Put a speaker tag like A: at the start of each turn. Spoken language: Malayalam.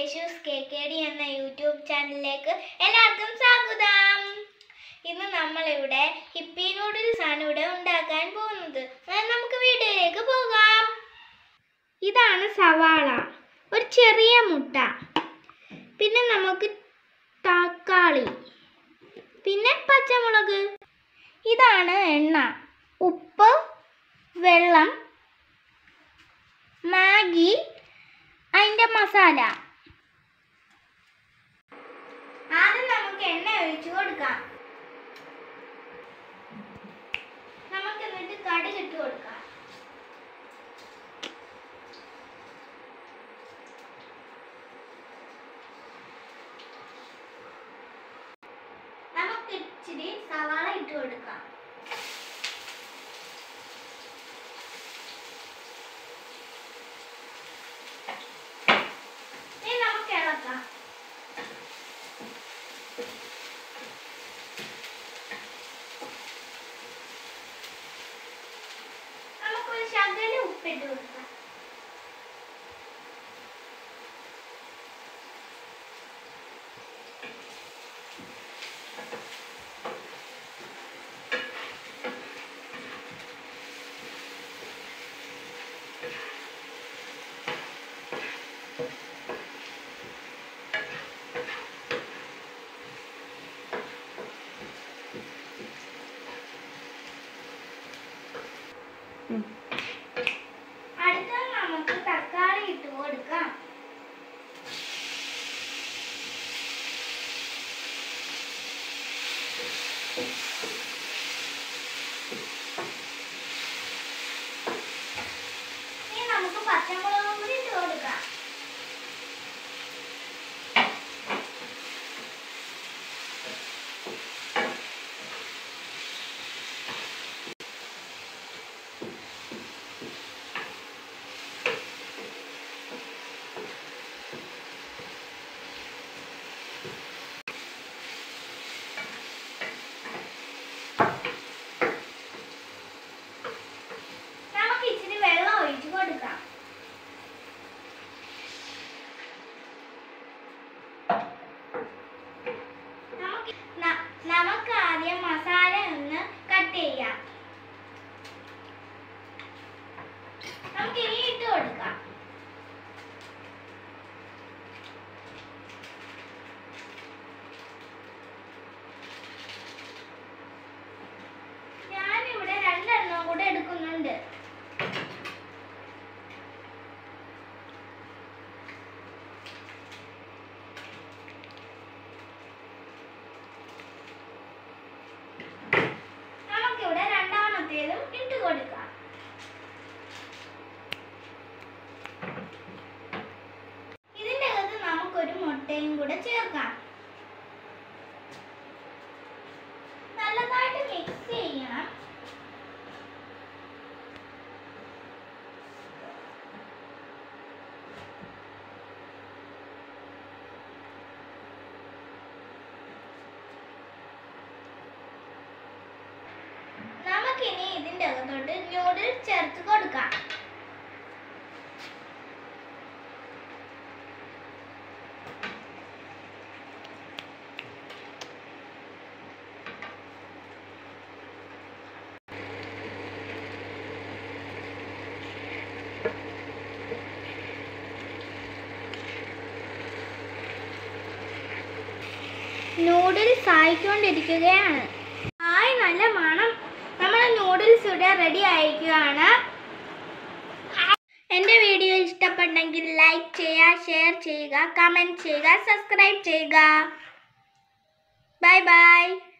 A: യേശുസ് കെ കെ ഡി എന്ന യൂട്യൂബ് ചാനലിലേക്ക് എല്ലാവർക്കും സ്വാഗതം ഇന്ന് നമ്മളിവിടെ ഹിപ്പി നൂഡിൽസ് ആണ് ഇവിടെ ഉണ്ടാക്കാൻ പോകുന്നത് എന്നാൽ നമുക്ക് വീഡിയോയിലേക്ക് പോകാം ഇതാണ് സവാള ഒരു ചെറിയ മുട്ട പിന്നെ നമുക്ക് തക്കാളി പിന്നെ പച്ചമുളക് ഇതാണ് എണ്ണ ഉപ്പ് വെള്ളം മാഗി അതിൻ്റെ മസാല ആദ്യം നമുക്ക് എണ്ണ ഒഴിച്ചു കൊടുക്കാം നമുക്ക് എന്നിട്ട് കടുക് ഇട്ട് കൊടുക്കാം നമുക്ക് ഇച്ചിരി സവാള ഇട്ട് കൊടുക്കാം ഇനി നമുക്ക് ഇളക്കാം നമുക്കൊരു ശകലം ഉപ്പിട്ട് കൊടുക്കാം അടുത്ത നമുക്ക് തക്കാളി ഇട്ട് കൊടുക്കാം ഇനി നമുക്ക് പച്ചമുളകും കൂടി ഇട്ട് കൊടുക്കാം നമുക്ക് ഇച്ചിരി വെള്ളം ഒഴിച്ചു കൊടുക്കാം നമുക്ക് ന- നമുക്ക് ആദ്യം മസാല ഒന്ന് കട്ട് ചെയ്യാം നമുക്ക് ഇനി ഇട്ട് കൊടുക്കാം ഞാനിവിടെ രണ്ടെണ്ണം കൂടെ എടുക്കുന്നുണ്ട് നമുക്കിവിടെ രണ്ടാമത്തേതും ഇട്ട് കൊടുക്കാം ഇതിൻ്റെ അകത്ത് നമുക്കൊരു മുട്ടയും കൂടെ ചേർക്കാം നല്ലതായിട്ട് മിക്സ് ചെയ്യണം നമുക്കിനി ഇതിൻ്റെ അകത്തോട്ട് ന്യൂഡിൽസ് ചേർത്ത് കൊടുക്കാം നൂഡിൽസ് ആയിക്കൊണ്ടിരിക്കുകയാണ് ആയി നല്ല മണം നമ്മുടെ നൂഡിൽസ് ഇവിടെ റെഡി ആയിരിക്കുകയാണ് എൻ്റെ വീഡിയോ ഇഷ്ടപ്പെട്ടെങ്കിൽ ലൈക്ക് ചെയ്യുക ഷെയർ ചെയ്യുക കമൻറ്റ് ചെയ്യുക സബ്സ്ക്രൈബ് ചെയ്യുക ബൈ ബൈ